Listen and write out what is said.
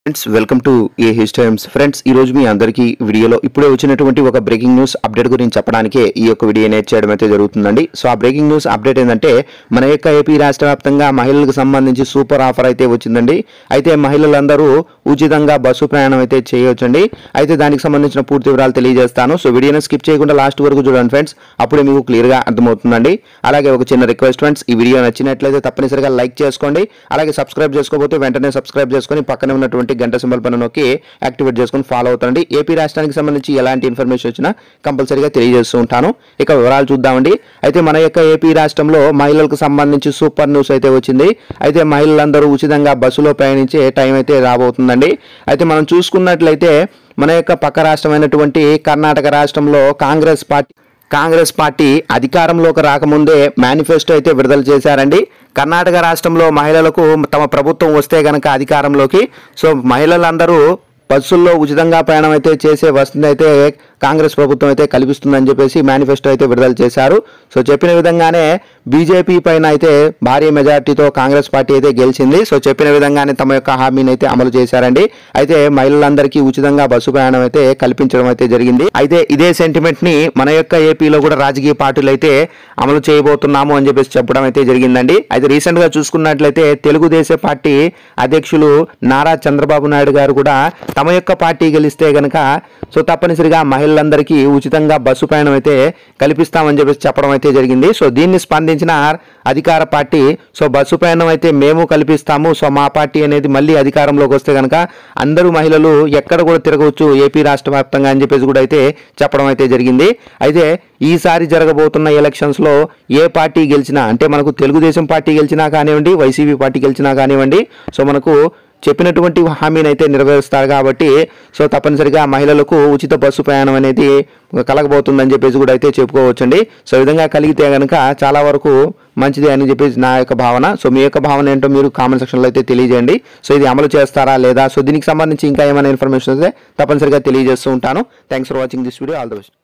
friends welcome to ఏ హిస్ టైమ్స్ ఫ్రెండ్స్ ఈ రోజు మీ అందరికీ వీడియోలో ఇప్పుడే వచ్చినటువంటి ఒక బ్రేకింగ్ న్యూస్ అప్డేట్ గురించి చెప్పడానికే ఈ యొక్క వీడియో అనేది చేయడం అయితే జరుగుతుందండి సో ఆ బ్రేకింగ్ న్యూస్ అప్డేట్ ఏంటంటే మన యొక్క ఏపీ రాష్ట్ర వ్యాప్తంగా మహిళలకు సంబంధించి సూపర్ ఆఫర్ అయితే వచ్చిందండి అయితే మహిళలందరూ ఉచితంగా బస్సు ప్రయాణం అయితే చేయవచ్చండి అయితే దానికి సంబంధించిన పూర్తి వివరాలు తెలియజేస్తాను సో వీడియోని స్కిప్ చేయకుండా లాస్ట్ వరకు చూడండి ఫ్రెండ్స్ అప్పుడే మీకు క్లియర్గా అర్థమవుతుందండి అలాగే ఒక చిన్న రిక్వెస్ట్ ఫ్రెండ్స్ ఈ వీడియో నచ్చినట్లయితే తప్పనిసరిగా లైక్ చేసుకోండి అలాగే సబ్స్క్రైబ్ చేసుకోకపోతే వెంటనే సబ్స్క్రైబ్ చేసుకొని పక్కనే ఉన్నటువంటి గంట సింబల్ పైన నొక్కి యాక్టివేట్ చేసుకొని ఫాలో అవుతాండి ఏపీ రాష్ట్రానికి సంబంధించి ఎలాంటి ఇన్ఫర్మేషన్ వచ్చినా కంపల్సరీగా తెలియజేస్తూ ఉంటాను ఇక వివరాలు చూద్దామండి అయితే మన యొక్క ఏపీ రాష్ట్రంలో మహిళలకు సంబంధించి సూపర్ న్యూస్ అయితే వచ్చింది అయితే మహిళలందరూ ఉచితంగా బస్సులో ప్రయాణించే టైం అయితే రాబోతుందండి అయితే మనం చూసుకున్నట్లయితే మన యొక్క పక్క రాష్ట్రమైనటువంటి కర్ణాటక రాష్ట్రంలో కాంగ్రెస్ పార్టీ కాంగ్రెస్ పార్టీ అధికారంలోకి రాకముందే మేనిఫెస్టో అయితే విడుదల చేశారండి కర్ణాటక రాష్ట్రంలో మహిళలకు తమ ప్రభుత్వం వస్తే గనక అధికారంలోకి సో మహిళలందరూ బస్సుల్లో ఉచితంగా ప్రయాణం అయితే చేసే వసతి అయితే కాంగ్రెస్ ప్రభుత్వం అయితే కల్పిస్తుందని చెప్పేసి మేనిఫెస్టో అయితే విడుదల చేశారు సో చెప్పిన విధంగానే బీజేపీ పైన అయితే భారీ మెజార్టీతో కాంగ్రెస్ పార్టీ అయితే గెలిచింది సో చెప్పిన విధంగానే తమ యొక్క హామీని అయితే అమలు చేశారండి అయితే మహిళలందరికీ ఉచితంగా బస్సు ప్రయాణం అయితే కల్పించడం అయితే జరిగింది అయితే ఇదే సెంటిమెంట్ ని మన యొక్క ఏపీలో కూడా రాజకీయ పార్టీలు అయితే అమలు చేయబోతున్నాము అని చెప్పేసి చెప్పడం అయితే జరిగిందండి అయితే రీసెంట్ గా చూసుకున్నట్లయితే తెలుగుదేశం పార్టీ అధ్యక్షులు నారా చంద్రబాబు నాయుడు గారు కూడా తమ యొక్క పార్టీ గెలిస్తే గనక సో తప్పనిసరిగా మహిళలందరికీ ఉచితంగా బస్సు ప్రయాణం అయితే కల్పిస్తామని చెప్పేసి చెప్పడం అయితే జరిగింది సో దీన్ని స్పందించిన అధికార పార్టీ సో బస్సు ప్రయాణం అయితే మేము కల్పిస్తాము సో మా పార్టీ అనేది మళ్ళీ అధికారంలోకి వస్తే కనుక అందరూ మహిళలు ఎక్కడ కూడా తిరగవచ్చు ఏపీ రాష్ట్ర వ్యాప్తంగా అని చెప్పేసి కూడా అయితే చెప్పడం అయితే జరిగింది అయితే ఈసారి జరగబోతున్న ఎలక్షన్స్ లో ఏ పార్టీ గెలిచినా అంటే మనకు తెలుగుదేశం పార్టీ గెలిచినా కానివ్వండి వైసీపీ పార్టీ గెలిచినా కానివ్వండి సో మనకు చెప్పినటువంటి హామీని అయితే నెరవేరుస్తారు కాబట్టి సో తప్పనిసరిగా మహిళలకు ఉచిత బస్సు ప్రయాణం అనేది కలగబోతుందని చెప్పేసి కూడా అయితే చెప్పుకోవచ్చండి సో ఈ విధంగా కలిగితే కనుక చాలా వరకు మంచిది అని చెప్పేసి నా యొక్క భావన సో మీ యొక్క భావన ఏంటో మీరు కామెంట్ సెక్షన్లో అయితే తెలియజేయండి సో ఇది అమలు చేస్తారా లేదా సో దీనికి సంబంధించి ఇంకా ఏమైనా ఇన్ఫర్మేషన్ అయితే తప్పనిసరిగా తెలియజేస్తూ ఉంటాను thanks for watching this video all the best